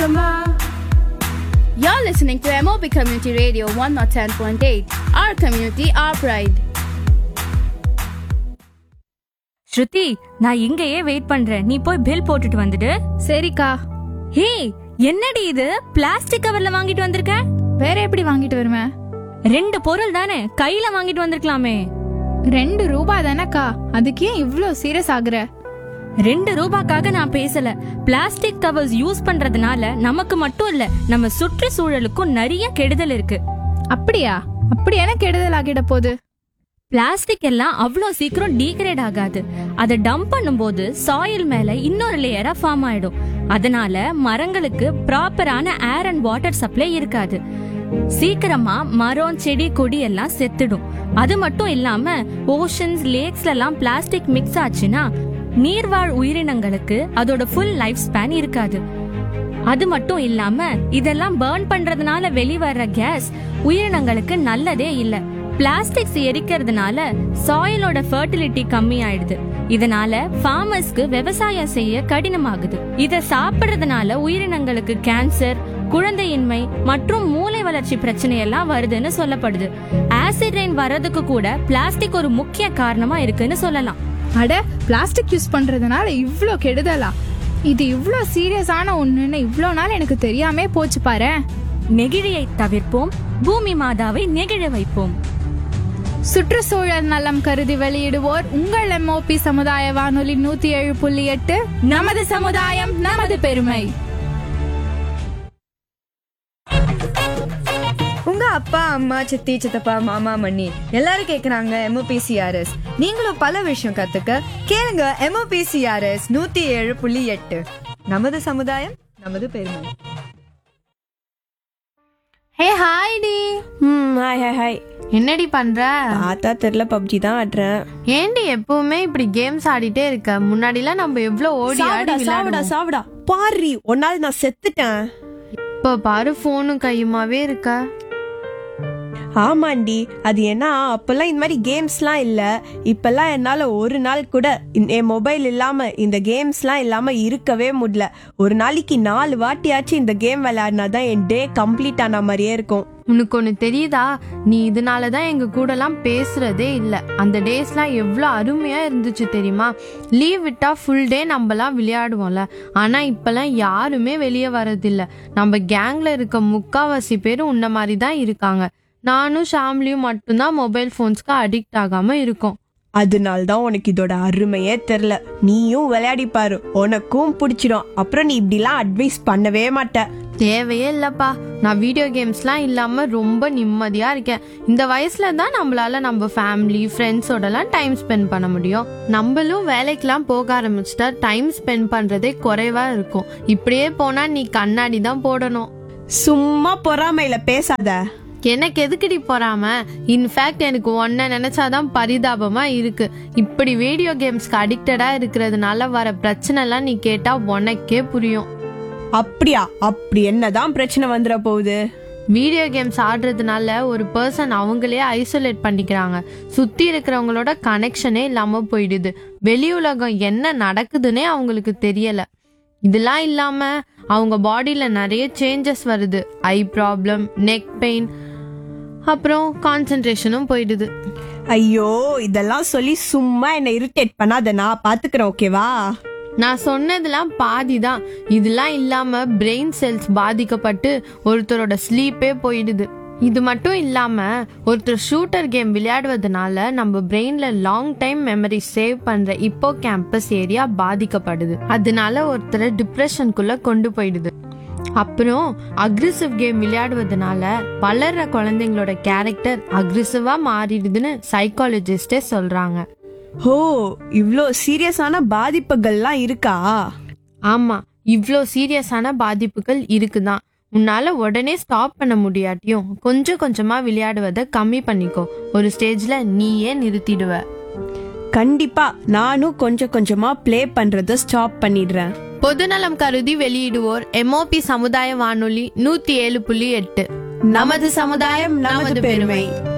You're listening to MOB Community Radio 110.8. Our community, our pride. ஸ்ருதி நான் இங்கேயே wait பண்றேன் நீ போய் பில் போட்டுட்டு வந்துடு சரிக்கா ஹே என்னடி இது பிளாஸ்டிக் கவர்ல வாங்கிட்டு வந்திருக்க வேற எப்படி வாங்கிட்டு வருவேன் ரெண்டு பொருள் தானே கையில வாங்கிட்டு வந்திருக்கலாமே ரெண்டு ரூபா தானக்கா அதுக்கு ஏன் இவ்ளோ சீரியஸ் ஆகுற ரெண்டு ரூபாய்க்காக நான் பேசல பிளாஸ்டிக் கவர்ஸ் யூஸ் பண்றதுனால நமக்கு மட்டும் இல்ல நம்ம சுற்றுச்சூழலுக்கும் நிறைய கெடுதல் இருக்கு அப்படியா அப்படி என்ன கெடுதல் ஆகிட போகுது பிளாஸ்டிக் எல்லாம் அவ்வளோ சீக்கிரம் டீக்ரேட் ஆகாது அதை டம்ப் பண்ணும்போது சாயில் மேல இன்னொரு லேயரா ஃபார்ம் ஆயிடும் அதனால மரங்களுக்கு ப்ராப்பரான ஏர் அண்ட் வாட்டர் சப்ளை இருக்காது சீக்கிரமா மரம் செடி கொடி எல்லாம் செத்துடும் அது மட்டும் இல்லாம ஓஷன்ஸ் லேக்ஸ்ல எல்லாம் பிளாஸ்டிக் மிக்ஸ் ஆச்சுன்னா நீர்வாழ் உயிரினங்களுக்கு அதோட ஃபுல் லைஃப் ஸ்பேன் இருக்காது அது மட்டும் இல்லாம இதெல்லாம் பர்ன் பண்றதுனால வெளிவர்ற கேஸ் உயிரினங்களுக்கு நல்லதே இல்ல பிளாஸ்டிக்ஸ் எரிக்கிறதுனால சாயிலோட ஃபர்டிலிட்டி கம்மி ஆயிடுது இதனால ஃபார்மர்ஸ்க்கு விவசாயம் செய்ய கடினமாகுது இத சாப்பிடுறதுனால உயிரினங்களுக்கு கேன்சர் குழந்தையின்மை மற்றும் மூளை வளர்ச்சி பிரச்சனை எல்லாம் வருதுன்னு சொல்லப்படுது ஆசிட் ரெயின் வர்றதுக்கு கூட பிளாஸ்டிக் ஒரு முக்கிய காரணமா இருக்குன்னு சொல்லலாம் அட பிளாஸ்டிக் யூஸ் பண்றதுனால இவ்ளோ கெடுதலா இது இவ்ளோ சீரியஸான ஒண்ணுன்னு இவ்ளோ நாள் எனக்கு தெரியாமே போச்சு பாரு நெகிழியை தவிர்ப்போம் பூமி மாதாவை நெகிழ வைப்போம் சுற்றுச்சூழல் நலம் கருதி வெளியிடுவோர் உங்கள் எம்ஓபி சமுதாய வானொலி நூத்தி ஏழு புள்ளி எட்டு நமது சமுதாயம் நமது பெருமை உங்க அப்பா அம்மா சித்தி சித்தப்பா மாமா மண்ணி எல்லாரும் கேக்குறாங்க எம்ஓபிசிஆர்எஸ் நீங்களும் பல விஷயம் கத்துக்க கேளுங்க எம்ஓபிசிஆர்எஸ் நூத்தி ஏழு புள்ளி எட்டு நமது சமுதாயம் நமது பெருமை ஹே ஹாய் டி ம் ஹாய் ஹாய் ஹாய் என்னடி பண்ற பார்த்தா தெரில பப்ஜி தான் ஆடுறேன் ஏண்டி எப்பவுமே இப்படி கேம்ஸ் ஆடிட்டே இருக்க முன்னாடிலாம் நம்ம எவ்வளவு ஓடி ஆடி சாவுடா சாவுடா விளையாடுவோம் சாவுடா பாரி ஒரு நாள் நான் செத்துட்டேன் இப்ப பாரு போனும் கையுமாவே இருக்க ஆமாண்டி அது ஏன்னா அப்பெல்லாம் இந்த மாதிரி கேம்ஸ்லாம் இல்ல இப்பெல்லாம் என்னால ஒரு நாள் கூட இந்த- என் மொபைல் இல்லாம இந்த கேம்ஸ்லாம் இல்லாம இருக்கவே முடியல ஒரு நாளைக்கு நாலு வாட்டியாச்சும் இந்த கேம் விளையாடினா தான் என் டே கம்ப்ளீட் ஆன மாதிரியே இருக்கும் உனக்கு ஒண்ணு தெரியுதா நீ இதனாலதான் எங்க கூடலாம் பேசுறதே இல்ல அந்த டேஸ்லாம் எவ்வளவு அருமையா இருந்துச்சு தெரியுமா லீவ் விட்டா ஃபுல் டே நம்மலாம் விளையாடுவோம்ல ஆனா இப்பெல்லாம் யாருமே வெளியே வரதில்ல நம்ம கேங்ல இருக்க முக்காவாசி பேரும் உன்ன மாதிரி தான் இருக்காங்க நானும் ஷாம்லியும் மட்டும்தான் மொபைல் ஃபோன்ஸ்க்கு அடிக்ட் ஆகாம இருக்கோம் அதனால தான் உனக்கு இதோட அருமையே தெரில நீயும் விளையாடி பாரு உனக்கும் பிடிச்சிடும் அப்புறம் நீ இப்படிலாம் அட்வைஸ் பண்ணவே மாட்ட தேவையே இல்லப்பா நான் வீடியோ கேம்ஸ்லாம் இல்லாம ரொம்ப நிம்மதியா இருக்கேன் இந்த வயசுல தான் நம்மளால நம்ம ஃபேமிலி ஃப்ரெண்ட்ஸோடலாம் டைம் ஸ்பெண்ட் பண்ண முடியும் நம்மளும் வேலைக்கெல்லாம் போக ஆரம்பிச்சிட்டா டைம் ஸ்பெண்ட் பண்றதே குறைவா இருக்கும் இப்படியே போனா நீ கண்ணாடி தான் போடணும் சும்மா பொறாமையில பேசாத எனக்கு எதுக்குடி போறாம இன்ஃபேக்ட் எனக்கு ஒன்ன நினைச்சாதான் பரிதாபமா இருக்கு இப்படி வீடியோ கேம்ஸ்க்கு அடிக்டடா இருக்கிறதுனால வர பிரச்சனை எல்லாம் நீ கேட்டா உனக்கே புரியும் அப்படியா அப்படி என்னதான் பிரச்சனை வந்துட போகுது வீடியோ கேம்ஸ் ஆடுறதுனால ஒரு பர்சன் அவங்களே ஐசோலேட் பண்ணிக்கிறாங்க சுத்தி இருக்கிறவங்களோட கனெக்ஷனே இல்லாம போயிடுது வெளி உலகம் என்ன நடக்குதுன்னே அவங்களுக்கு தெரியல இதெல்லாம் இல்லாம அவங்க பாடியில நிறைய சேஞ்சஸ் வருது ஐ ப்ராப்ளம் நெக் பெயின் அப்புறம் கான்சென்ட்ரேஷனும் போயிடுது ஐயோ இதெல்லாம் சொல்லி சும்மா என்னை இரிட்டேட் பண்ணாத நான் பாத்துக்கிறேன் ஓகேவா நான் சொன்னதெல்லாம் பாதி தான் இதெல்லாம் இல்லாம பிரெயின் செல்ஸ் பாதிக்கப்பட்டு ஒருத்தரோட ஸ்லீப்பே போயிடுது இது மட்டும் இல்லாம ஒருத்தர் ஷூட்டர் கேம் விளையாடுவதனால நம்ம பிரெயின்ல லாங் டைம் மெமரி சேவ் பண்ற இப்போ கேம்பஸ் ஏரியா பாதிக்கப்படுது அதனால ஒருத்தரை டிப்ரெஷனுக்குள்ள கொண்டு போயிடுது அப்புறம் அக்ரிசிவ் கேம் விளையாடுவதனால வளர்ற குழந்தைங்களோட கேரக்டர் அக்ரிசிவா மாறிடுதுன்னு சைக்காலஜிஸ்டே சொல்றாங்க ஓ இவ்ளோ சீரியஸான பாதிப்புகள்லாம் இருக்கா ஆமா இவ்ளோ சீரியஸான பாதிப்புகள் இருக்குதான் உன்னால உடனே ஸ்டாப் பண்ண முடியாட்டியும் கொஞ்சம் கொஞ்சமா விளையாடுவதை கம்மி பண்ணிக்கோ ஒரு ஸ்டேஜ்ல நீயே நிறுத்திடுவ கண்டிப்பா நானும் கொஞ்சம் கொஞ்சமா ப்ளே பண்றத ஸ்டாப் பண்ணிடுறேன் பொதுநலம் கருதி வெளியிடுவோர் எம்ஓபி சமுதாய வானொலி நூத்தி ஏழு புள்ளி எட்டு நமது சமுதாயம் நமது பெருமை